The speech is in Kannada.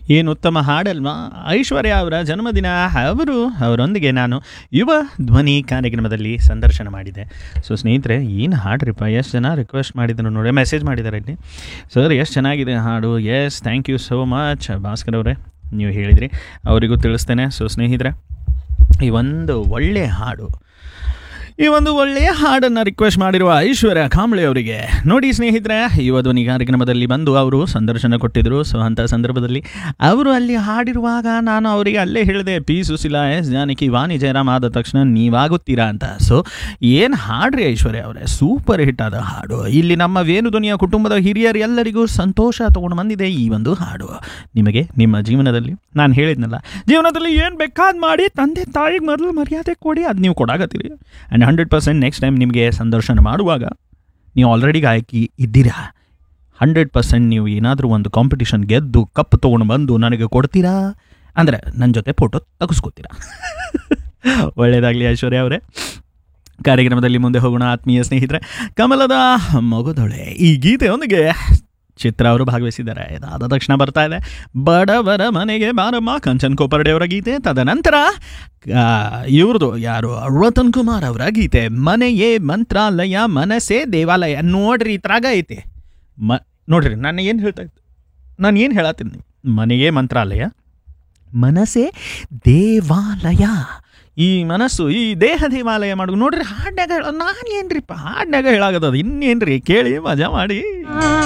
ಏನು ಉತ್ತಮ ಹಾಡಲ್ವಾ ಐಶ್ವರ್ಯ ಅವರ ಜನ್ಮದಿನ ಅವರು ಅವರೊಂದಿಗೆ ನಾನು ಯುವ ಧ್ವನಿ ಕಾರ್ಯಕ್ರಮದಲ್ಲಿ ಸಂದರ್ಶನ ಮಾಡಿದೆ ಸೊ ಸ್ನೇಹಿತರೆ ಏನು ಹಾಡ್ರಿಪ್ಪ ಎಷ್ಟು ಜನ ರಿಕ್ವೆಸ್ಟ್ ಮಾಡಿದ್ರು ನೋಡಿ ಮೆಸೇಜ್ ಮಾಡಿದ್ದಾರೆ ಇಲ್ಲಿ ಸರ್ ಎಷ್ಟು ಚೆನ್ನಾಗಿದೆ ಹಾಡು yes thank you so much Bhaskar ಅವರೇ ನೀವು ಹೇಳಿದ್ರಿ ಅವರಿಗೂ ತಿಳಿಸ್ತೇನೆ ಸೊ ಸ್ನೇಹಿತರೆ ಈ ಒಂದು ಒಳ್ಳೆಯ ಹಾಡು ಈ ಒಂದು ಒಳ್ಳೆಯ ಹಾಡನ್ನು ರಿಕ್ವೆಸ್ಟ್ ಮಾಡಿರುವ ಐಶ್ವರ್ಯ ಕಾಂಬ್ಳೆ ಅವರಿಗೆ ನೋಡಿ ಸ್ನೇಹಿತರೆ ಯುವ ಧ್ವನಿ ಕಾರ್ಯಕ್ರಮದಲ್ಲಿ ಬಂದು ಅವರು ಸಂದರ್ಶನ ಕೊಟ್ಟಿದ್ದರು ಸೊ ಅಂಥ ಸಂದರ್ಭದಲ್ಲಿ ಅವರು ಅಲ್ಲಿ ಹಾಡಿರುವಾಗ ನಾನು ಅವರಿಗೆ ಅಲ್ಲೇ ಹೇಳಿದೆ ಪಿ ಸುಶೀಲಾ ಎಸ್ ಜಾನಕಿ ವಾಣಿ ಜಯರಾಮ್ ಆದ ತಕ್ಷಣ ನೀವಾಗುತ್ತೀರಾ ಅಂತ ಸೊ ಏನು ಹಾಡ್ರಿ ಐಶ್ವರ್ಯ ಅವರೇ ಸೂಪರ್ ಹಿಟ್ ಆದ ಹಾಡು ಇಲ್ಲಿ ನಮ್ಮ ವೇಣುಧ್ವನಿಯ ಕುಟುಂಬದ ಹಿರಿಯರು ಎಲ್ಲರಿಗೂ ಸಂತೋಷ ತೊಗೊಂಡು ಬಂದಿದೆ ಈ ಒಂದು ಹಾಡು ನಿಮಗೆ ನಿಮ್ಮ ಜೀವನದಲ್ಲಿ ನಾನು ಹೇಳಿದ್ನಲ್ಲ ಜೀವನದಲ್ಲಿ ಏನು ಬೇಕಾದ್ ಮಾಡಿ ತಂದೆ ತಾಯಿಗೆ ಮೊದಲು ಮರ್ಯಾದೆ ಕೊಡಿ ಅದು ನೀವು ಕೊಡಾಕತ್ತೀರಿ and hundred percent next time ನಿಮಗೆ ಸಂದರ್ಶನ ಮಾಡುವಾಗ ನೀವು ಆಲ್ರೆಡಿ ಗಾಯಕಿ ಇದ್ದೀರಾ ಹಂಡ್ರೆಡ್ ಪರ್ಸೆಂಟ್ ನೀವು ಏನಾದರೂ ಒಂದು ಕಾಂಪಿಟಿಷನ್ ಗೆದ್ದು ಕಪ್ ತೊಗೊಂಡು ಬಂದು ನನಗೆ ಕೊಡ್ತೀರಾ ಅಂದರೆ ನನ್ನ ಜೊತೆ ಫೋಟೋ ತೆಗೆಸ್ಕೋತೀರಾ ಒಳ್ಳೆಯದಾಗಲಿ ಐಶ್ವರ್ಯ ಅವರೇ ಕಾರ್ಯಕ್ರಮದಲ್ಲಿ ಮುಂದೆ ಹೋಗೋಣ ಆತ್ಮೀಯ ಸ್ನೇಹಿತರೆ ಕಮಲದ ಮಗುದೊಳೆ ಈ ಗೀತೆಯೊಂದಿಗೆ ಚಿತ್ರ ಅವರು ಭಾಗವಹಿಸಿದ್ದಾರೆ ಇದಾದ ತಕ್ಷಣ ಬರ್ತಾ ಇದೆ ಬಡವರ ಮನೆಗೆ ಬಾರಮ್ಮ ಕಂಚನ್ ಕೋಪರ್ಡೆ ಅವರ ಗೀತೆ ತದನಂತರ ಆ, ಇವ್ರದ್ದು ಯಾರು ರತನ್ ಕುಮಾರ್ ಅವರ ಗೀತೆ ಮನೆಯೇ ಮಂತ್ರಾಲಯ ಮನಸ್ಸೇ ದೇವಾಲಯ ನೋಡ್ರಿ ಇದ್ರಾಗ ಐತೆ ಮ ನೋಡ್ರಿ ನಾನು ಏನು ಹೇಳ್ತಾ ಇದ್ದೆ ನಾನು ಏನು ಹೇಳತ್ತೀನಿ ಮನೆಯೇ ಮಂತ್ರಾಲಯ ಮನಸ್ಸೇ ದೇವಾಲಯ ಈ ಮನಸ್ಸು ಈ ದೇಹ ದೇವಾಲಯ ಮಾಡು ನೋಡ್ರಿ ಹಾಡ್ನ್ಯಾಗ ನಾನು ಏನ್ರಿಪ್ಪ ಹಾಡ್ನ್ಯಾಗ ಹೇಳಾಗದ ಇನ್ನೇನ್ರಿ ಕೇಳಿ ಮಜಾ ಮಾಡಿ